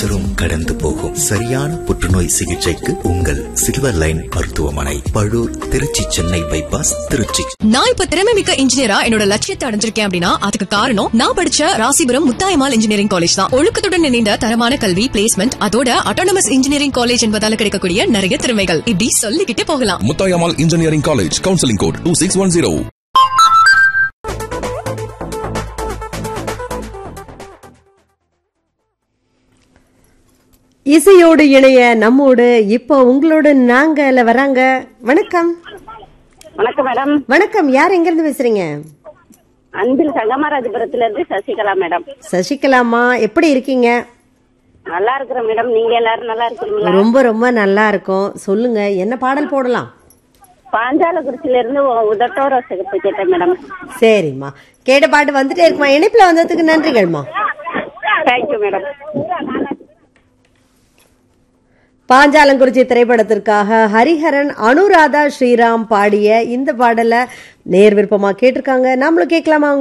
தரும் கடந்து போகும் சரியான புற்றுநோய் சிகிச்சைக்கு உங்கள் சில்வர் லைன் மருத்துவமனை பழூர் திருச்சி சென்னை பைபாஸ் திருச்சி நான் இப்ப திறமை மிக்க இன்ஜினியரா என்னோட லட்சியத்தை அடைஞ்சிருக்கேன் அப்படின்னா அதுக்கு காரணம் நான் படிச்ச ராசிபுரம் முத்தாயமால் இன்ஜினியரிங் காலேஜ் தான் ஒழுக்கத்துடன் இணைந்த தரமான கல்வி பிளேஸ்மெண்ட் அதோட அட்டானமஸ் இன்ஜினியரிங் காலேஜ் என்பதால கிடைக்கக்கூடிய நிறைய திறமைகள் இப்படி சொல்லிக்கிட்டே போகலாம் Muthayammal engineering college counselling code two six one zero இசையோடு இணைய நம்மோடு இப்போ உங்களோட நாங்கல வராங்க வணக்கம் வணக்கம் மேடம் வணக்கம் யார் எங்க இருந்து பேசுறீங்க அன்பில் சங்கமராஜபுரத்துல இருந்து சசிகலா மேடம் சசிகலாமா எப்படி இருக்கீங்க நல்லா இருக்கிறேன் மேடம் நீங்க எல்லாரும் நல்லா இருக்கிறீங்களா ரொம்ப ரொம்ப நல்லா இருக்கும் சொல்லுங்க என்ன பாடல் போடலாம் பாஞ்சாலக்குறிச்சியில இருந்து உ- உதட்டோர சிகப்பு கேட்டேன் மேடம் சரிம்மா கேட்ட பாட்டு வந்துட்டே இருக்குமா இணைப்புல வந்ததுக்கு நன்றிகள்மா தேங்க்யூ மேடம் பாஞ்சாலங்குறிச்சி திரைப்படத்திற்காக ஹரிஹரன் அனுராதா ஸ்ரீராம் பாடிய இந்த பாடலை நேர் விருப்பமா கேட்டிருக்காங்க நாமளும் கேட்கலாமா